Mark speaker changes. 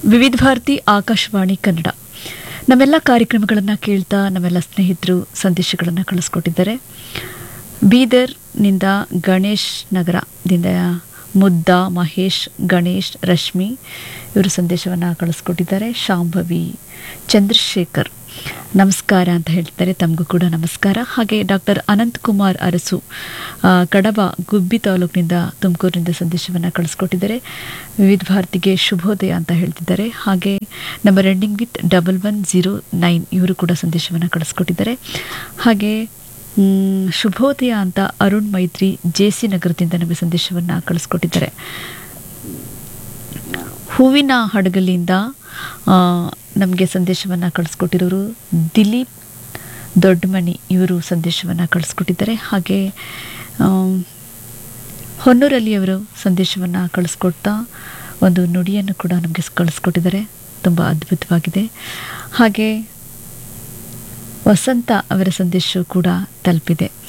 Speaker 1: ವಿವಿಧ ಭಾರತಿ ಆಕಾಶವಾಣಿ ಕನ್ನಡ ನಮ್ಮೆಲ್ಲ ಕಾರ್ಯಕ್ರಮಗಳನ್ನು ಕೇಳ್ತಾ ನಮ್ಮೆಲ್ಲ ಸ್ನೇಹಿತರು ಸಂದೇಶಗಳನ್ನು ಕಳಿಸ್ಕೊಟ್ಟಿದ್ದಾರೆ ಬೀದರ್ನಿಂದ ಗಣೇಶ್ ನಗರದಿಂದ ಮುದ್ದ ಮಹೇಶ್ ಗಣೇಶ್ ರಶ್ಮಿ ಇವರು ಸಂದೇಶವನ್ನು ಕಳಿಸ್ಕೊಟ್ಟಿದ್ದಾರೆ ಶಾಂಭವಿ ಚಂದ್ರಶೇಖರ್ ನಮಸ್ಕಾರ ಅಂತ ಹೇಳ್ತಾರೆ ತಮಗೂ ಕೂಡ ನಮಸ್ಕಾರ ಹಾಗೆ ಡಾಕ್ಟರ್ ಅನಂತ್ ಕುಮಾರ್ ಅರಸು ಆ, ಕಡಬ ಗುಬ್ಬಿ ತಾಲೂಕಿನಿಂದ ತುಮಕೂರಿನಿಂದ ಸಂದೇಶವನ್ನು ಕಳಿಸ್ಕೊಟ್ಟಿದ್ದಾರೆ ವಿವಿಧ ಭಾರತಿಗೆ ಶುಭೋದಯ ಅಂತ ಹೇಳ್ತಿದ್ದಾರೆ ಹಾಗೆ number ending with double one zero nine ಇವರು ಕೂಡ ಸಂದೇಶವನ್ನು ಕಳಿಸ್ಕೊಟ್ಟಿದ್ದಾರೆ ಹಾಗೆ ಮ್, ಶುಭೋದಯ ಅಂತ ಅರುಣ್ ಮೈತ್ರಿ ಜೆ ಸಿ ನಗರದಿಂದ ನಮಗೆ ಸಂದೇಶವನ್ನು ಕಳಿಸ್ಕೊಟ್ಟಿದ್ದಾರೆ ಹೂವಿನ ಹಡಗಲಿಂದ ನಮಗೆ ಸಂದೇಶವನ್ನು ಕಳಿಸ್ಕೊಟ್ಟಿರೋರು ದಿಲೀಪ್ ದೊಡ್ಡಮಣಿ ಇವರು ಸಂದೇಶವನ್ನು ಕಳಿಸ್ಕೊಟ್ಟಿದ್ದಾರೆ ಹಾಗೆ ಆಮ್, ಹೊನ್ನೂರಲ್ಲಿ ಅವರು ಸಂದೇಶವನ್ನು ಕಳಿಸ್ಕೊಡ್ತಾ ಒಂದು ನುಡಿಯನ್ನು ಕೂಡ ನಮಗೆ ಕಳಿಸ್ಕೊಟ್ಟಿದ್ದಾರೆ ತುಂಬ ಅದ್ಭುತವಾಗಿದೆ ಹಾಗೆ ವಸಂತ ಅವರ ಸಂದೇಶವು ಕೂಡ ತಲುಪಿದೆ